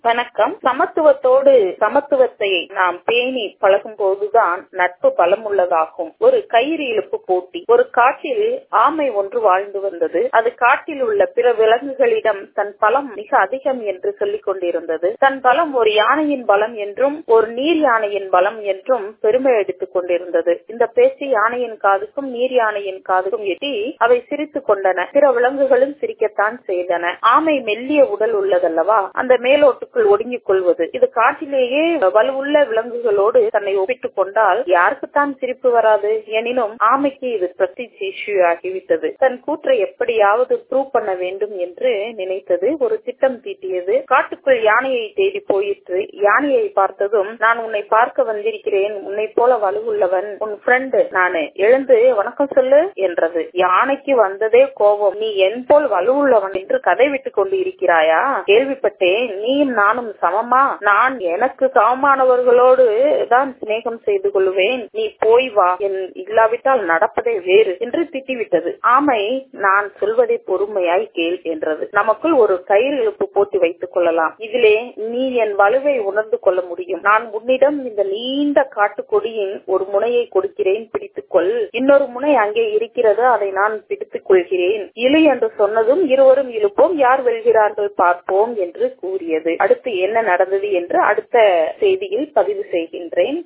வணக்கம் சமத்துவத்தோடு சமத்துவத்தை நாம் பேணி பழகும் போதுதான் நட்பு பலமுள்ளதாகும் ஒரு கயிறு இழுப்பு போட்டி ஒரு காட்டில் ஆமை ஒன்று வாழ்ந்து வந்தது அது காட்டில் உள்ள பிற விலங்குகளிடம் தன் பலம் மிக அதிகம் என்று சொல்லிக் கொண்டிருந்தது தன் பலம் ஒரு யானையின் பலம் என்றும் ஒரு நீர் யானையின் பலம் என்றும் பெருமை எடுத்துக் கொண்டிருந்தது இந்த பேச்சு யானையின் காதுக்கும் நீர் யானையின் காதுக்கும் எட்டி அவை சிரித்துக் கொண்டன பிற விலங்குகளும் சிரிக்கத்தான் செய்தன ஆமை மெல்லிய உடல் உள்ளதல்லவா அந்த மேலோட்டுக்குள் ஒடுங்கிக் கொள்வது இது காட்டிலேயே வலுவுள்ள விலங்குகளோடு தன்னை ஒப்பிட்டுக் கொண்டால் யாருக்குத்தான் சிரிப்பு வராது எனினும் ஆமைக்கு இது பிரஸ்டீஜ் இஷ்யூ ஆகிவிட்டது தன் கூற்றை எப்படியாவது ப்ரூவ் பண்ண வேண்டும் என்று நினைத்தது ஒரு திட்டம் தீட்டியது காட்டுக்குள் யானையை தேடி போயிற்று யானையை பார்த்ததும் நான் உன்னை பார்க்க வந்திருக்கிறேன் உன்னை போல வலுவுள்ளவன் உன் ஃப்ரெண்டு நானு எழுந்து வணக்கம் சொல்லு என்றது யானைக்கு வந்ததே கோபம் நீ என் போல் வலுவுள்ளவன் என்று கதை விட்டுக் கொண்டு இருக்கிறாயா கேள்விப்பட்டேன் நீயும் நானும் சமமா நான் எனக்கு சமமானவர்களோடு தான் சிநேகம் செய்து கொள்வேன் நீ போய் வா என் இல்லாவிட்டால் நடப்பதே வேறு என்று திட்டிவிட்டது ஆமை நான் சொல்வதை பொறுமையாய் கேள் என்றது நமக்குள் ஒரு கயிறு இழுப்பு போட்டி வைத்துக் கொள்ளலாம் இதிலே நீ என் வலுவை உணர்ந்து கொள்ள முடியும் நான் உன்னிடம் இந்த நீண்ட காட்டுக்கொடியின் ஒரு முனையை கொடுக்கிறேன் பிடித்துக்கொள் இன்னொரு முனை அங்கே இருக்கிறது அதை நான் பிடித்துக் கொள்கிறேன் இழு என்று சொன்னதும் இருவரும் இழுப்போம் யார் வெல்கிறார்கள் பார்ப்போம் என்று கூறியது அடுத்து என்ன நடந்தது என்று அடுத்த செய்தியில் பதிவு செய்கின்றேன்